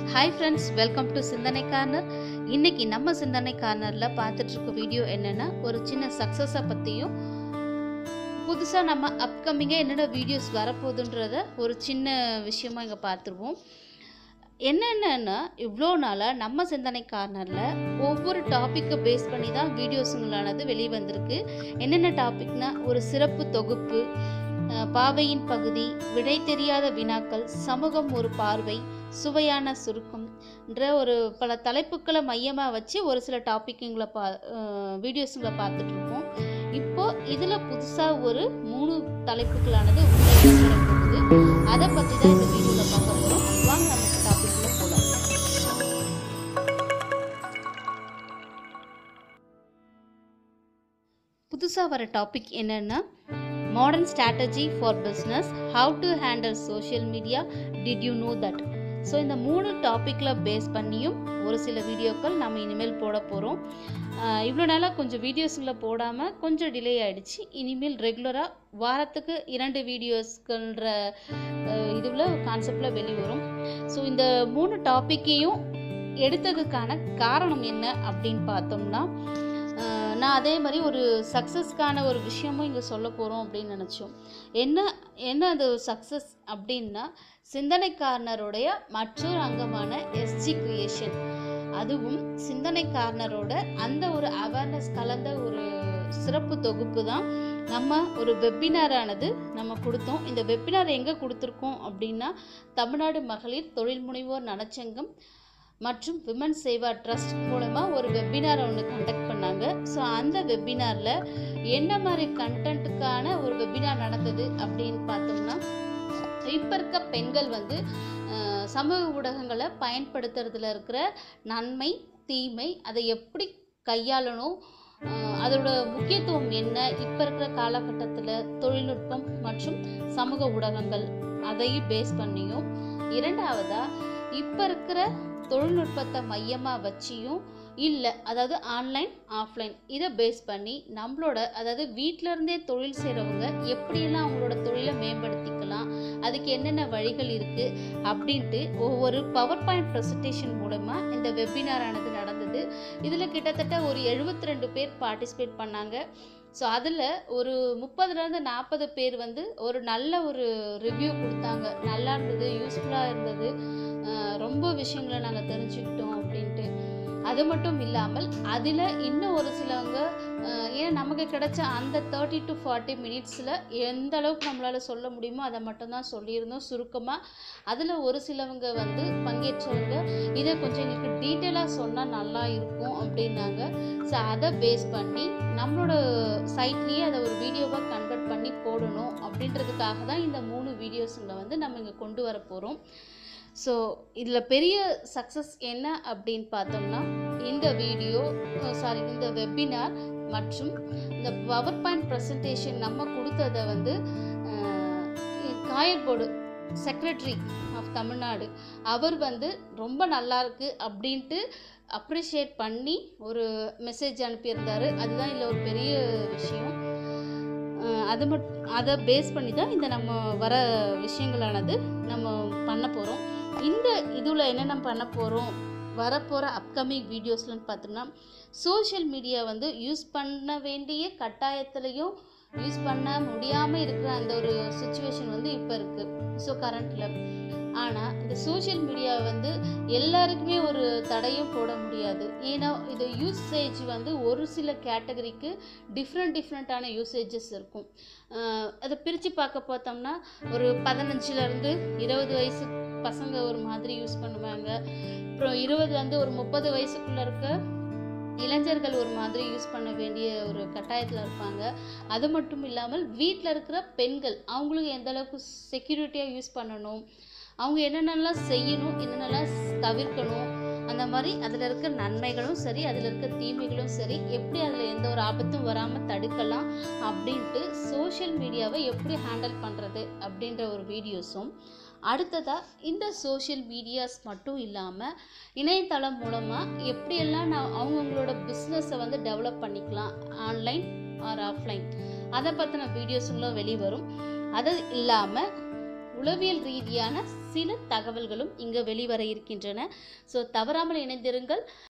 hi friends welcome to Sindhanai corner இன்னைக்கு நம்ம சிந்தனை கார்னரில் பார்த்துட்டு இருக்க வீடியோ என்னென்னா ஒரு சின்ன சக்ஸஸை பற்றியும் புதுசாக நம்ம அப்கமிங்காக என்னென்ன வீடியோஸ் வரப்போகுதுன்றத ஒரு சின்ன விஷயமா இங்கே பார்த்துருவோம் என்னென்னா இவ்வளோ நாளாக நம்ம சிந்தனை கார்னரில் ஒவ்வொரு டாப்பிக்கை பேஸ் பண்ணி தான் வீடியோஸுங்களானது வெளியே வந்திருக்கு என்னென்ன டாபிக்னா ஒரு சிறப்பு தொகுப்பு அஹ், பாவையின் பகுதி விடை தெரியாத வினாக்கள் சமூகம் ஒரு பார்வை சுவையான சுருக்கம் என்ற ஒரு பல தலைப்புக்களை மையமாக வச்சு ஒரு சில டாப்பிக்குங்களை பா வீடியோஸுங்களை பார்த்துட்டு இருக்கோம் இப்போ இதில் புதுசாக ஒரு மூணு தலைப்புகளானது உங்களை போகுது அதை பற்றி தான் இந்த வீடியோவில் பார்க்க போகிறோம் வாங்க நம்ம டாபிக்குள்ள போகலாம் புதுசாக வர டாபிக் என்னன்னா modern strategy for business how to handle social media did you know that so இந்த மூணு டாப்பிக்கில் பேஸ் பண்ணியும் ஒரு சில வீடியோக்கள் நம்ம இனிமேல் போட போகிறோம் இவ்வளோ நாளாக கொஞ்சம் வீடியோஸுங்களை போடாமல் கொஞ்சம் டிலே ஆயிடுச்சு இனிமேல் ரெகுலராக வாரத்துக்கு இரண்டு வீடியோஸ்கள்ன்ற இதில் கான்செப்டில் வெளிவரும் ஸோ இந்த மூணு டாப்பிக்கையும் எடுத்ததுக்கான காரணம் என்ன அப்படின்னு பார்த்தோம்னா அஹ் நான் அதே மாதிரி ஒரு சக்ஸஸ்க்கான ஒரு விஷயமும் இங்கே சொல்ல போகிறோம் அப்படின்னு நினச்சோம் என்ன என்ன அது சக்ஸஸ் அப்படின்னா சிந்தனை கார்னருடைய மற்றொரு அங்கமான எஸ்ஜி கிரியேஷன் அதுவும் சிந்தனை கார்னரோட அந்த ஒரு அவேர்னஸ் கலந்த ஒரு சிறப்பு தொகுப்பு தான் நம்ம ஒரு வெப்பினாரானது நம்ம கொடுத்தோம் இந்த வெப்பினார் எங்கே கொடுத்துருக்கோம் அப்படின்னா தமிழ்நாடு மகளிர் தொழில் முனைவோர் நலச்சங்கம் மற்றும் விமன் சேவா ட்ரஸ்ட் மூலமா ஒரு வெபினார் ஒன்று கண்டக்ட் பண்ணாங்க ஸோ அந்த வெபினாரில் என்ன மாதிரி கண்டென்ட்டுக்கான ஒரு வெபினார் நடந்தது அப்படின்னு பார்த்தோம்னா இப்போ இருக்க பெண்கள் வந்து அஹ், சமூக ஊடகங்களை பயன்படுத்துறதுல இருக்கிற நன்மை தீமை அதை எப்படி கையாளணும் அஹ், அதோட முக்கியத்துவம் என்ன இப்போ இருக்கிற காலகட்டத்தில் தொழில்நுட்பம் மற்றும் சமூக ஊடகங்கள் அதையும் பேஸ் பண்ணியும் இரண்டாவதா இப்போ இருக்கிற தொழில்நுட்பத்தை மையமாக வச்சியும் இல்லை அதாவது ஆன்லைன் ஆஃப்லைன் இதை பேஸ் பண்ணி நம்மளோட அதாவது வீட்டில இருந்தே தொழில் செய்கிறவங்க எப்படியெல்லாம் அவங்களோட தொழிலை மேம்படுத்திக்கலாம் அதுக்கு என்னென்ன வழிகள் இருக்குது அப்படின்ட்டு ஒவ்வொரு பவர் பாயிண்ட் ப்ரெசன்டேஷன் மூலமாக இந்த வெபினார் ஆனது நடந்தது இதில் கிட்டத்தட்ட ஒரு 72 ரெண்டு பேர் பார்ட்டிசிபேட் பண்ணாங்க ஸோ அதில் ஒரு முப்பதுலேருந்து நாற்பது பேர் வந்து ஒரு நல்ல ஒரு ரிவ்யூ கொடுத்தாங்க நல்லா இருந்தது யூஸ்ஃபுல்லாக இருந்தது அஹ் ரொம்ப விஷயங்களை நாங்கள் தெரிஞ்சுக்கிட்டோம் அப்படின்ட்டு அது மட்டும் இல்லாமல் அதில் இன்னும் ஒரு சிலவங்க அஹ் ஏன்னா நமக்கு கிடைச்ச அந்த தேர்ட்டி டு ஃபார்ட்டி மினிட்ஸில் எந்த அளவுக்கு நம்மளால் சொல்ல முடியுமோ அதை மட்டும்தான் சொல்லியிருந்தோம் சுருக்கமாக அதில் ஒரு சிலவங்க வந்து பங்கேற்றவங்க இதை கொஞ்சம் எங்களுக்கு டீட்டெயிலாக சொன்னால் நல்லா இருக்கும் அப்படின்னாங்க ஸோ அதை பேஸ் பண்ணி நம்மளோட சைட்லேயே அதை ஒரு வீடியோவாக கன்வெர்ட் பண்ணி போடணும் அப்படின்றதுக்காக தான் இந்த மூணு வீடியோஸுங்களை வந்து நம்ம இங்கே கொண்டு வர போகிறோம் ஸோ இதில் பெரிய சக்ஸஸ் என்ன அப்படின்னு பார்த்தோம்னா இந்த வீடியோ சாரி இந்த வெபினார் மற்றும் இந்த பவர் பாயிண்ட் ப்ரெசன்டேஷன் நம்ம கொடுத்ததை வந்து அஹ், காயல்போர்டு செக்ரட்டரி ஆஃப் தமிழ்நாடு அவர் வந்து ரொம்ப நல்லா இருக்கு அப்படின்ட்டு அப்ரிஷியேட் பண்ணி ஒரு மெசேஜ் அனுப்பியிருந்தாரு அதுதான் இதில் ஒரு பெரிய விஷயம் அஹ், அது மட் அதை பேஸ் பண்ணி தான் இந்த நம்ம வர விஷயங்களானது நம்ம பண்ண போகிறோம் இந்த இதில் என்னென்ன பண்ண போகிறோம் வரப்போகிற அப்கமிங் வீடியோஸ்லன்னு பார்த்தோம்னா சோஷியல் மீடியா வந்து யூஸ் பண்ண வேண்டிய கட்டாயத்துலேயும் யூஸ் பண்ண முடியாமல் இருக்கிற அந்த ஒரு சுச்சுவேஷன் வந்து இப்போ இருக்குது ஸோ கரண்ட்டில் ஆனால் இந்த சோஷியல் மீடியா வந்து எல்லாருக்குமே ஒரு தடையும் போட முடியாது ஏன்னா இது யூசேஜ் வந்து ஒரு சில கேட்டகரிக்கு டிஃப்ரெண்ட் டிஃப்ரெண்ட்டான யூசேஜஸ் இருக்கும் அஹ் அதை பிரித்து பார்க்க பார்த்தோம்னா ஒரு பதினஞ்சுலேருந்து இருபது வயசு பசங்க ஒரு மாதிரி யூஸ் பண்ணுவாங்க அப்புறம் இருபதுலேருந்து ஒரு முப்பது வயசுக்குள்ளே இருக்க இளைஞர்கள் ஒரு மாதிரி யூஸ் பண்ண வேண்டிய ஒரு கட்டாயத்தில் இருப்பாங்க அது மட்டும் இல்லாமல் வீட்டில் இருக்கிற பெண்கள் அவங்களுக்கு எந்த அளவுக்கு செக்யூரிட்டியாக யூஸ் பண்ணணும் அவங்க என்னென்னலாம் செய்யணும் என்னென்னலாம் ஸ்- தவிர்க்கணும் அந்த மாதிரி அதில் இருக்க நன்மைகளும் சரி அதில் இருக்க தீமைகளும் சரி எப்படி அதில் எந்த ஒரு ஆபத்தும் வராமல் தடுக்கலாம் அப்படின்ட்டு சோஷியல் மீடியாவை எப்படி ஹேண்டில் பண்ணுறது அப்படின்ற ஒரு வீடியோஸும் அடுத்ததாக இந்த சோஷியல் மீடியாஸ் மட்டும் இல்லாமல் இணையதளம் மூலமாக எப்படியெல்லாம் நான் அவங்கவுங்களோட பிஸ்னஸை வந்து டெவலப் பண்ணிக்கலாம் ஆன்லைன் ஆர் ஆஃப்லைன் அதை பற்றின வீடியோஸுங்களும் வெளிவரும் அது இல்லாமல் உளவியல் ரீதியான சில தகவல்களும் இங்கே வெளிவர இருக்கின்றன ஸோ தவறாமல் இணைந்திருங்கள்